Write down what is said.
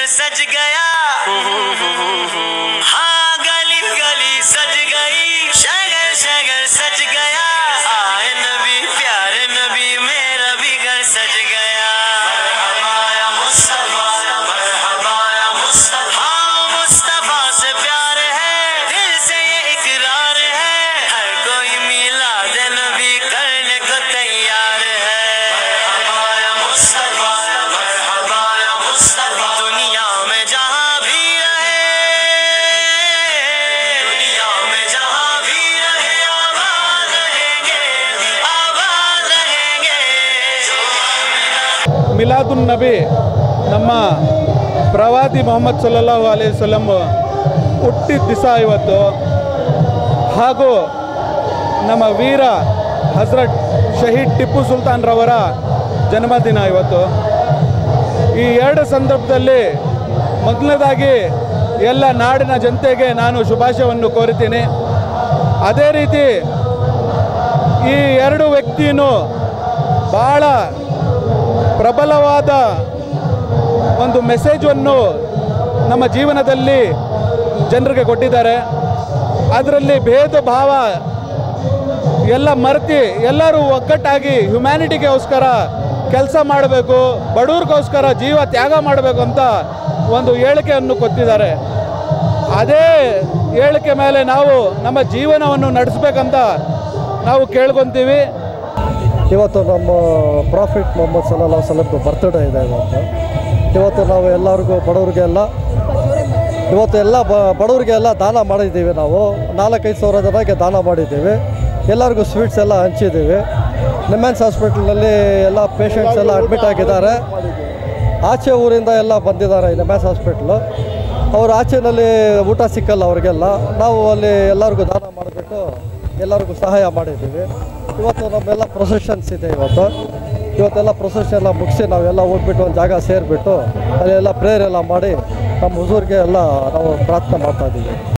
सज गया हाँ गली गली सज गई शगर शगर सज गया आए नबी प्यारे नबी मेरा भी घर सज गया मरहबा या मुस्तफा मरहबा या मुस्तफा हाँ मुस्तफा से प्यार है दिल से ये इकरार है हर कोई मिलाद नबी करने को तैयार है मरहबा या मुस्तफा मरहबा या मुस्तफा दुनिया में जहाँ भी रहे दुनिया में जहाँ भी रहे आबाद रहेंगे आबाद रहेंगे ಮಿಲಾದುನ್ ನಬಿ ನಮ್ಮ ಪ್ರವಾದಿ ಮೊಹಮ್ಮದ್ ಸಲ್ಲಲ್ಲಾಹು ಅಲೈಹಿ ವಸಲ್ಲಂ ಹುಟ್ಟಿದ ದಿವಸ ಇವತ್ತು ಹಾಗೂ ನಮ್ಮ ವೀರ ಹಜರತ್ ಶಹೀದ್ ಟಿಪ್ಪು ಸುಲ್ತಾನ್ರವರ ಜನ್ಮದಿನ ಇವತ್ತು ಈ ಎರಡು ಸಂದರ್ಭದಲ್ಲಿ ಮೊದಲನೇದಾಗಿ ಎಲ್ಲ ನಾಡಿನ ಜನತೆಗೆ ನಾನು ಶುಭಾಶಯವನ್ನು ಕೋರುತ್ತೀನಿ ಅದೇ ರೀತಿ ಈ ಎರಡು ವ್ಯಕ್ತಿಯೂ ಭಾಳ ಪ್ರಬಲವಾದ ಒಂದು ಮೆಸೇಜನ್ನು ನಮ್ಮ ಜೀವನದಲ್ಲಿ ಜನರಿಗೆ ಕೊಟ್ಟಿದ್ದಾರೆ ಅದರಲ್ಲಿ ಭೇದ ಭಾವ ಎಲ್ಲ ಮರೆತಿ ಎಲ್ಲರೂ ಒಗ್ಗಟ್ಟಾಗಿ ಹ್ಯುಮ್ಯಾನಿಟಿಗೋಸ್ಕರ ಕೆಲಸ ಮಾಡಬೇಕು ಬಡವ್ರಿಗೋಸ್ಕರ ಜೀವ ತ್ಯಾಗ ಮಾಡಬೇಕು ಅಂತ ಒಂದು ಹೇಳಿಕೆಯನ್ನು ಕೊಟ್ಟಿದ್ದಾರೆ ಅದೇ ಹೇಳಿಕೆ ಮೇಲೆ ನಾವು ನಮ್ಮ ಜೀವನವನ್ನು ನಡೆಸಬೇಕಂತ ನಾವು ಕೇಳ್ಕೊತೀವಿ ಇವತ್ತು ನಮ್ಮ ಪ್ರಾಫಿಟ್ ಮೊಹಮ್ಮದ್ ಸಲ್ಲಾ ವಸಲಮ್ದು ಬರ್ತ್ಡೇ ಇದೆ ಇವತ್ತು ಇವತ್ತು ನಾವು ಎಲ್ಲರಿಗೂ ಬಡವರಿಗೆಲ್ಲ ಇವತ್ತು ಎಲ್ಲ ಬ ಬಡವರಿಗೆಲ್ಲ ದಾನ ಮಾಡಿದ್ದೀವಿ ನಾವು ನಾಲ್ಕೈದು ಸಾವಿರ ಜನಕ್ಕೆ ದಾನ ಮಾಡಿದ್ದೀವಿ ಎಲ್ಲರಿಗೂ ಸ್ವೀಟ್ಸ್ ಎಲ್ಲ ಹಂಚಿದ್ದೀವಿ ನಿಮ್ಮೆನ್ಸ್ ಹಾಸ್ಪಿಟ್ಲಲ್ಲಿ ಎಲ್ಲ ಪೇಷಂಟ್ಸ್ ಎಲ್ಲ ಅಡ್ಮಿಟ್ ಆಗಿದ್ದಾರೆ ಆಚೆ ಊರಿಂದ ಎಲ್ಲ ಬಂದಿದ್ದಾರೆ ಈ ನಿಮ್ಮೆನ್ಸ್ ಹಾಸ್ಪಿಟ್ಲು ಅವ್ರು ಆಚೆನಲ್ಲಿ ಊಟ ಸಿಕ್ಕಲ್ಲ ಅವ್ರಿಗೆಲ್ಲ ನಾವು ಅಲ್ಲಿ ಎಲ್ಲರಿಗೂ ದಾನ ಮಾಡಿಬಿಟ್ಟು ಎಲ್ಲರಿಗೂ ಸಹಾಯ ಮಾಡಿದ್ದೀವಿ ಇವತ್ತು ನಮ್ಮೆಲ್ಲ ಪ್ರೊಸೆಷನ್ಸ್ ಇದೆ ಇವತ್ತು ಇವತ್ತೆಲ್ಲ ಪ್ರೊಸೆಷನ್ ಎಲ್ಲ ಮುಗಿಸಿ ನಾವೆಲ್ಲ ಹೋಗ್ಬಿಟ್ಟು ಒಂದು ಜಾಗ ಸೇರಿಬಿಟ್ಟು ಅಲ್ಲೆಲ್ಲ ಪ್ರೇಯರ್ ಎಲ್ಲ ಮಾಡಿ ನಮ್ಮ ಹುಜೂರಿಗೆ ಎಲ್ಲ ನಾವು ಪ್ರಾರ್ಥನೆ ಮಾಡ್ತಾ ಇದ್ದೀವಿ